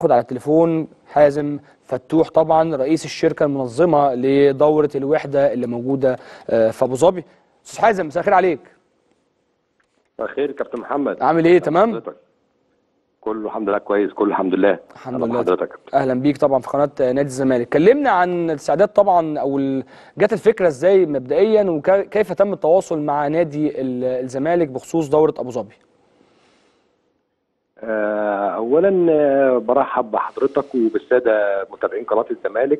خد على التليفون حازم فتوح طبعا رئيس الشركه المنظمه لدوره الوحده اللي موجوده آه، في ابو ظبي استاذ حازم مساء الخير عليك مساء الخير كابتن محمد عامل ايه تمام حضرتك كله الحمد لله كويس كله الحمد لله الحمد أهلا لله بحضرتك يا كابتن اهلا بيك طبعا في قناه نادي الزمالك كلمنا عن الاستعداد طبعا او ال- جت الفكره ازاي مبدئيا وكيف تم التواصل مع نادي ال- الزمالك بخصوص دوره ابو ظبي آه، اولا آه، برحب بحضرتك وبالساده متابعين قناه الزمالك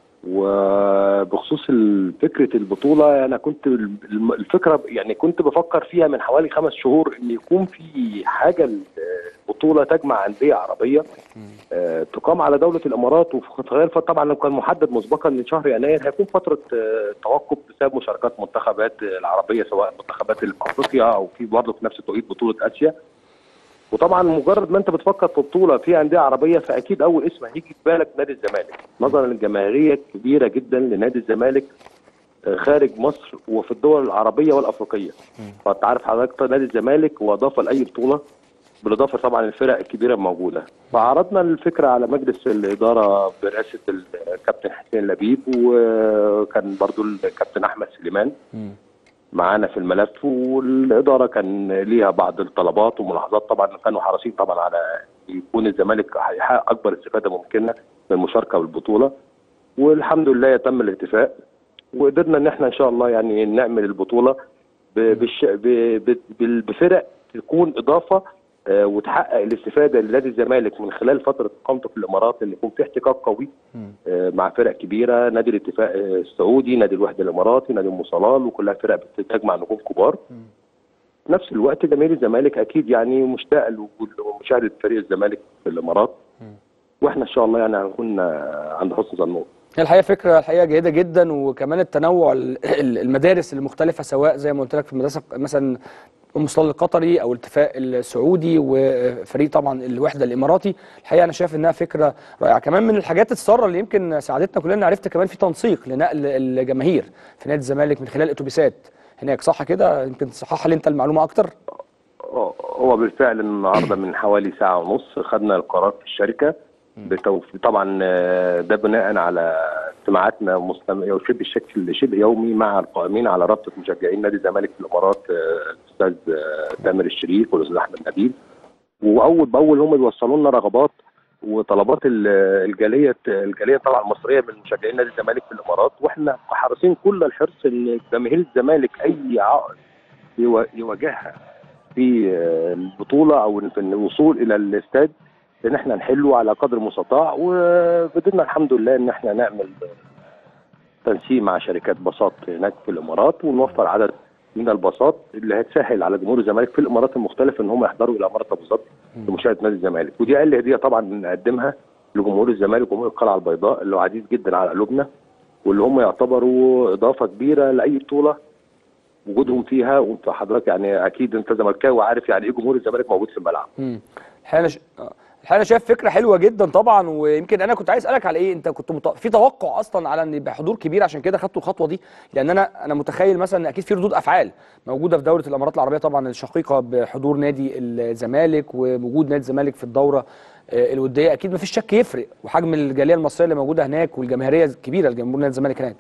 وبخصوص ال- فكره البطوله انا كنت الم- الفكره يعني كنت بفكر فيها من حوالي خمس شهور ان يكون في حاجه البطوله تجمع انديه عربيه آه، تقام على دوله الامارات وفي خلال فترة- طبعا كان محدد مسبقا ان شهر يناير هيكون فتره آه، توقف بسبب مشاركات منتخبات العربيه سواء منتخبات افريقيا او في برضه في نفس التوقيت بطوله اسيا وطبعا مجرد ما انت بتفكر في بطوله في انديه عربيه فاكيد اول اسم هيجي في بالك نادي الزمالك نظرا للجماهيريه الكبيره جدا لنادي الزمالك آه، خارج مصر وفي الدول العربيه والافريقيه فانت عارف حضرتك نادي الزمالك واضافه لاي بطوله بالاضافه طبعا للفرق الكبيره الموجوده فعرضنا الفكره على مجلس الاداره برئاسه الكابتن حسين لبيب وكان برضو الكابتن احمد سليمان معانا في الملف والاداره كان ليها بعض الطلبات وملاحظات طبعا كانوا حريصين طبعا على يكون الزمالك هيحقق اكبر استفاده ممكنه من المشاركه بالبطوله والحمد لله تم الاتفاق وقدرنا ان احنا ان شاء الله يعني نعمل البطوله ب- بالش... ب... ب... بال- بفرق تكون اضافه آه، وتحقق الاستفاده لنادي الزمالك من خلال فتره اقامته في الامارات ان يكون في احتكاك قوي آه، مع فرق كبيره نادي الاتفاق آه، السعودي نادي الوحده الاماراتي نادي ام صلال وكلها فرق بتجمع نجوم كبار في نفس الوقت جماهير الزمالك اكيد يعني مشتاق لوجود ومشاهده فريق الزمالك في الامارات واحنا ان شاء الله يعني هنكون آه، عند حسن ظنهم هي الحقيقه فكره الحقيقه جيده جدا وكمان التنوع ال- ال- المدارس المختلفه سواء زي ما قلت لك في المدرسه مثلا ام صلال القطري او الاتفاق السعودي وفريق طبعا الوحده الاماراتي الحقيقه انا شايف انها فكره رائعه كمان من الحاجات الساره اللي يمكن ساعدتنا كلنا عرفت كمان في تنسيق لنقل الجماهير في نادي الزمالك من خلال اتوبيسات هناك صح كده يمكن تصحح لي انت المعلومه اكتر آه، هو بالفعل النهارده من حوالي ساعه ونص خدنا القرار في الشركه بتوفيق طبعا آه، ده بناء على اجتماعاتنا مستمرة وشبه الشكل شبه يومي مع القائمين على رابطه مشجعين نادي الزمالك في الامارات آه، الاستاذ آه، تامر الشريف والاستاذ احمد نبيل واول باول هم بيوصلوا لنا رغبات وطلبات ال- الجاليه الجاليه طبعا المصريه من مشجعين نادي الزمالك في الامارات واحنا حريصين كل الحرص ان جماهير الزمالك اي عائق يوا- يواجهها في آه، البطوله او في الوصول الى الاستاد ان احنا نحله على قدر المستطاع وقدرنا الحمد لله ان احنا نعمل تنسيق مع شركات باصات هناك في الامارات ونوفر عدد من الباصات اللي هتسهل على جمهور الزمالك في الامارات المختلفه ان هم يحضروا الى امارات ابو ظبي لمشاهده نادي الزمالك ودي اقل هديه طبعا نقدمها لجمهور الزمالك وجمهور القلعه البيضاء اللي هو عزيز جدا على قلوبنا واللي هم يعتبروا اضافه كبيره لاي بطوله وجودهم فيها وانت حضرتك يعني اكيد انت زملكاوي وعارف يعني ايه جمهور الزمالك موجود في الملعب مم. الحقيقه انا ش... آه. الحقيقه انا شايف فكره حلوه جدا طبعا ويمكن انا كنت عايز اسالك على ايه انت كنت مت... في توقع اصلا على ان يبقى حضور كبير عشان كده خدتوا الخطوه دي لان انا انا متخيل مثلا ان اكيد في ردود افعال موجوده في دوله الامارات العربيه طبعا الشقيقه بحضور نادي الزمالك ووجود نادي الزمالك في الدوره آه، الوديه اكيد ما فيش شك يفرق وحجم الجاليه المصريه اللي موجوده هناك والجماهيريه الكبيره لجمهور نادي الزمالك هناك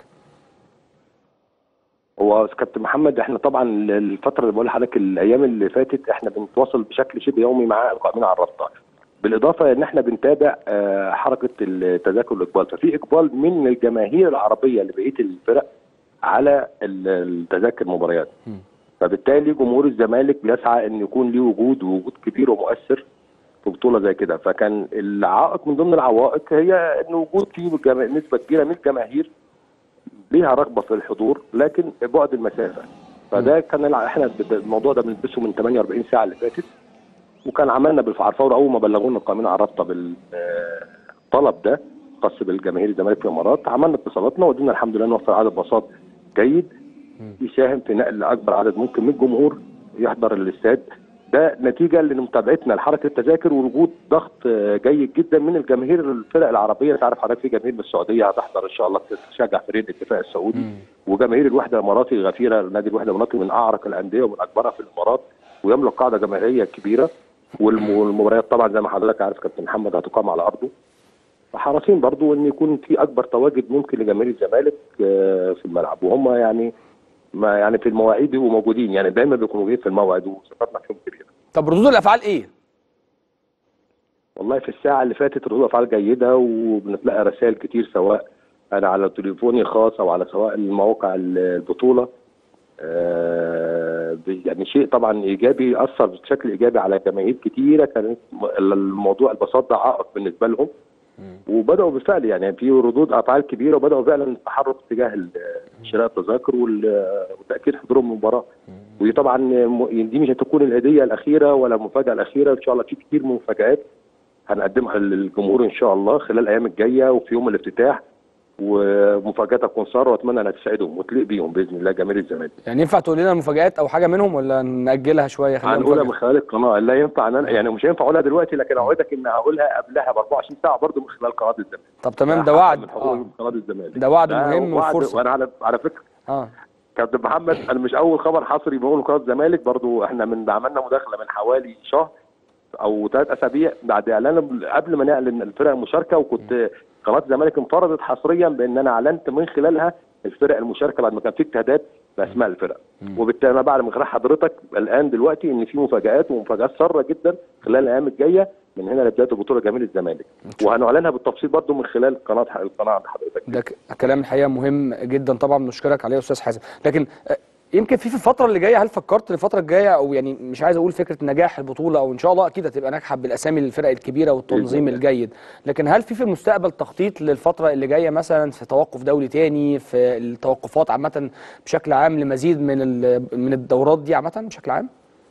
هو كابتن محمد احنا طبعا الفتره اللي بقول لحضرتك الايام اللي فاتت احنا بنتواصل بشكل شبه يومي مع القائمين على الرابطه بالاضافه ان احنا بنتابع آه، حركه التذاكر والاقبال ففي اقبال من الجماهير العربيه لبقيه الفرق على ال- التذاكر المباريات فبالتالي جمهور الزمالك بيسعى ان يكون ليه وجود ووجود كبير ومؤثر في بطوله زي كده فكان العائق من ضمن العوائق هي ان وجود في جما- نسبه كبيره من الجماهير ليها رغبه في الحضور لكن بعد المسافه فده كان الع- احنا بد- الموضوع ده بندرسه من 48 ساعه اللي فاتت وكان عملنا بالفعل فور اول ما بلغونا القائمين على الرابطه بالطلب ده خاص بالجماهير الزمالك في الامارات عملنا اتصالاتنا وقدرنا الحمد لله نوفر عدد باصات جيد يساهم في نقل اكبر عدد ممكن من الجمهور يحضر الاستاد ده نتيجه لمتابعتنا لحركه التذاكر ووجود ضغط آه، جيد جدا من الجماهير الفرق العربيه تعرف حضرتك في جماهير من السعوديه هتحضر ان شاء الله تشجع فريق الاتفاق السعودي وجماهير الوحده الاماراتي غفيره نادي الوحده الاماراتي من اعرق الانديه ومن اكبرها في الامارات ويملك قاعده جماهيريه كبيره والم- والمباريات طبعا زي ما حضرتك عارف كابتن محمد هتقام على ارضه فحريصين برضو ان يكون في اكبر تواجد ممكن لجماهير الزمالك آه، في الملعب وهم يعني ما يعني في المواعيد بيبقوا موجودين يعني دايما بيكونوا موجودين في الموعد وثقتنا فيهم كبيره طب ردود الافعال ايه والله في الساعة اللي فاتت ردود أفعال جيدة وبنتلقى رسائل كتير سواء أنا على تليفوني الخاص أو على سواء المواقع البطولة آه، يعني شيء طبعا إيجابي أثر بشكل إيجابي على جماهير كتيرة كانت م- الموضوع البساط ده عائق بالنسبة لهم وبدأوا بالفعل يعني في ردود أفعال كبيرة وبدأوا فعلا التحرك تجاه ال- شراء التذاكر وال- وتأكيد حضورهم المباراة ودي طبعا م- دي مش هتكون الهدية الأخيرة ولا المفاجأة الأخيرة إن شاء الله في كتير من المفاجآت هنقدمها للجمهور ان شاء الله خلال الايام الجايه وفي يوم الافتتاح ومفاجاه تكون ساره واتمنى انها تسعدهم وتليق بيهم باذن الله جماهير الزمالك. يعني ينفع تقول لنا المفاجآت او حاجه منهم ولا ناجلها شويه خلينا هنقولها من مفاجأة؟ خلال القناه لا ينفع ان أنا يعني مش هينفع اقولها دلوقتي لكن اوعدك ان هقولها قبلها ب 24 ساعه برضه من خلال قناه الزمالك. طب تمام ده حق وعد من حقوق آه. من قناه الزمالك. ده وعد مهم وعد- وفرصة. وانا على على فكره اه كابتن محمد انا مش اول خبر حصري بقوله قناه الزمالك برضو احنا من عملنا مداخله من حوالي شهر او ثلاث اسابيع بعد اعلان قبل ما نعلن الفرق المشاركه وكنت قناه الزمالك انفردت حصريا بان انا اعلنت من خلالها الفرق المشاركه بعد ما كان في اجتهادات باسماء الفرق وبالتالي انا بعد من خلال حضرتك الان دلوقتي ان في مفاجات ومفاجات ساره جدا خلال الايام الجايه من هنا لبدايه البطوله جميل الزمالك وهنعلنها بالتفصيل برضو من خلال قناه القناه عند حضرتك ده ك- كلام الحقيقه مهم جدا طبعا بنشكرك عليه يا استاذ حازم لكن آه، يمكن في في الفتره اللي جايه هل فكرت الفتره الجايه او يعني مش عايز اقول فكره نجاح البطوله او ان شاء الله اكيد هتبقى ناجحه بالاسامي الفرق الكبيره والتنظيم بإذن الله. الجيد لكن هل في في المستقبل تخطيط للفتره اللي جايه مثلا في توقف دولي تاني في التوقفات عامه بشكل عام لمزيد من ال- من الدورات دي عامه بشكل عام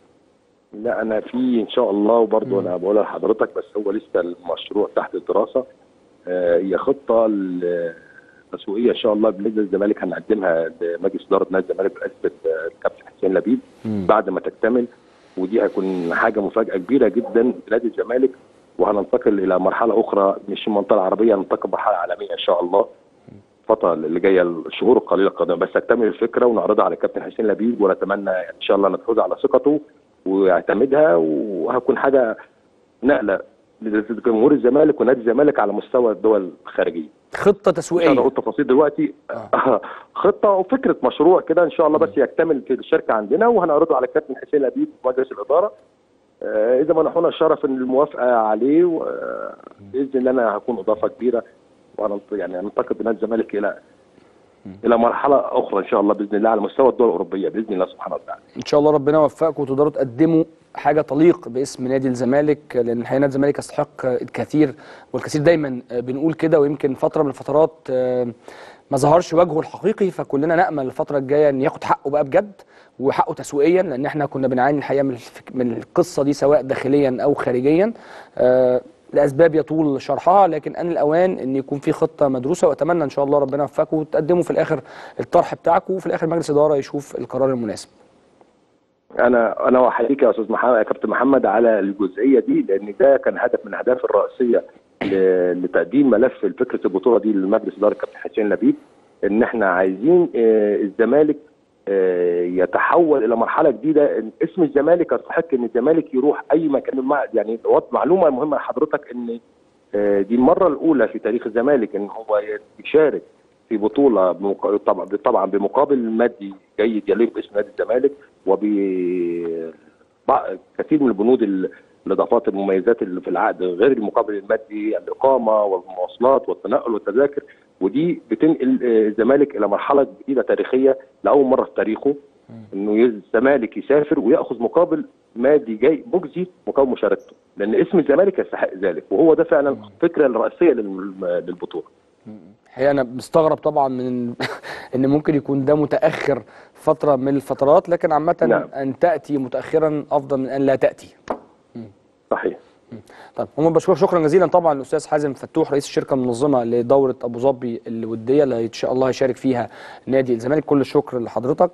لا انا في ان شاء الله وبرضه انا بقولها لحضرتك بس هو لسه المشروع تحت الدراسه آه، هي خطه ل- تسويقيه ان شاء الله بالنسبه للزمالك هنقدمها لمجلس اداره نادي الزمالك برئاسه آه، الكابتن حسين لبيب بعد ما تكتمل ودي هيكون حاجه مفاجاه كبيره جدا لنادي الزمالك وهننتقل الى مرحله اخرى مش المنطقه العربيه هننتقل مرحله عالميه ان شاء الله الفتره اللي جايه الشهور القليله القادمه بس اكتمل الفكره ونعرضها على الكابتن حسين لبيب ونتمنى ان شاء الله نحوز على ثقته ويعتمدها وهتكون حاجه نقله لجمهور الزمالك ونادي الزمالك على مستوى الدول الخارجيه. خطه مش هقدر تسويقيه اقول تفاصيل دلوقتي خطه وفكره مشروع كده ان شاء الله بس يكتمل في الشركه عندنا وهنعرضه على الكابتن حسين لبيب ومجلس الاداره آه، اذا منحونا الشرف ان الموافقه عليه و- باذن الله انا هكون اضافه كبيره وهننط- يعني هننتقل بنادي الزمالك الى الى مرحله اخرى ان شاء الله باذن الله على مستوى الدول الاوروبيه باذن الله سبحانه وتعالى. ان شاء الله ربنا يوفقكم وتقدروا تقدموا حاجه تليق باسم نادي الزمالك لان الحقيقه نادي الزمالك يستحق الكثير والكثير دايما بنقول كده ويمكن فتره من الفترات آه، ما ظهرش وجهه الحقيقي فكلنا نامل الفتره الجايه ان ياخد حقه بقى بجد وحقه تسويقيا لان احنا كنا بنعاني الحقيقه من الفك- من القصه دي سواء داخليا او خارجيا آه، لاسباب يطول شرحها لكن ان الاوان ان يكون في خطه مدروسه واتمنى ان شاء الله ربنا يوفقكم وتقدموا في الاخر الطرح بتاعكم وفي الاخر مجلس اداره يشوف القرار المناسب انا انا احييك يا استاذ محمد يا كابتن محمد على الجزئيه دي لان ده كان هدف من الاهداف الرئيسيه ل- لتقديم ملف فكره البطوله دي لمجلس اداره الكابتن حسين لبيب ان احنا عايزين آه، الزمالك آه، يتحول الى مرحله جديده إن اسم الزمالك يستحق ان الزمالك يروح اي مكان مع يعني وط- معلومه مهمه لحضرتك ان آه، دي المره الاولى في تاريخ الزمالك ان هو يشارك في بطوله بمق- طبعا طبعا بمقابل مادي جيد يليق باسم نادي الزمالك وب بع- كثير من البنود ال- الاضافات المميزات اللي في العقد غير المقابل المادي الاقامه والمواصلات والتنقل والتذاكر ودي بتنقل آه، الزمالك الى مرحله جديده تاريخيه لاول مره في تاريخه انه يز- الزمالك يسافر وياخذ مقابل مادي جاي مجزي مقابل مشاركته لان اسم الزمالك يستحق ذلك وهو ده فعلا الفكره الرئيسيه للم- للبطوله الحقيقه انا مستغرب طبعا من ان ممكن يكون ده متاخر فتره من الفترات لكن عامه نعم. ان تاتي متاخرا افضل من ان لا تاتي صحيح طيب هم بشكر شكرا جزيلا طبعا الاستاذ حازم فتوح رئيس الشركه المنظمه لدوره ابو ظبي الوديه اللي ان شاء الله هيشارك فيها نادي الزمالك كل الشكر لحضرتك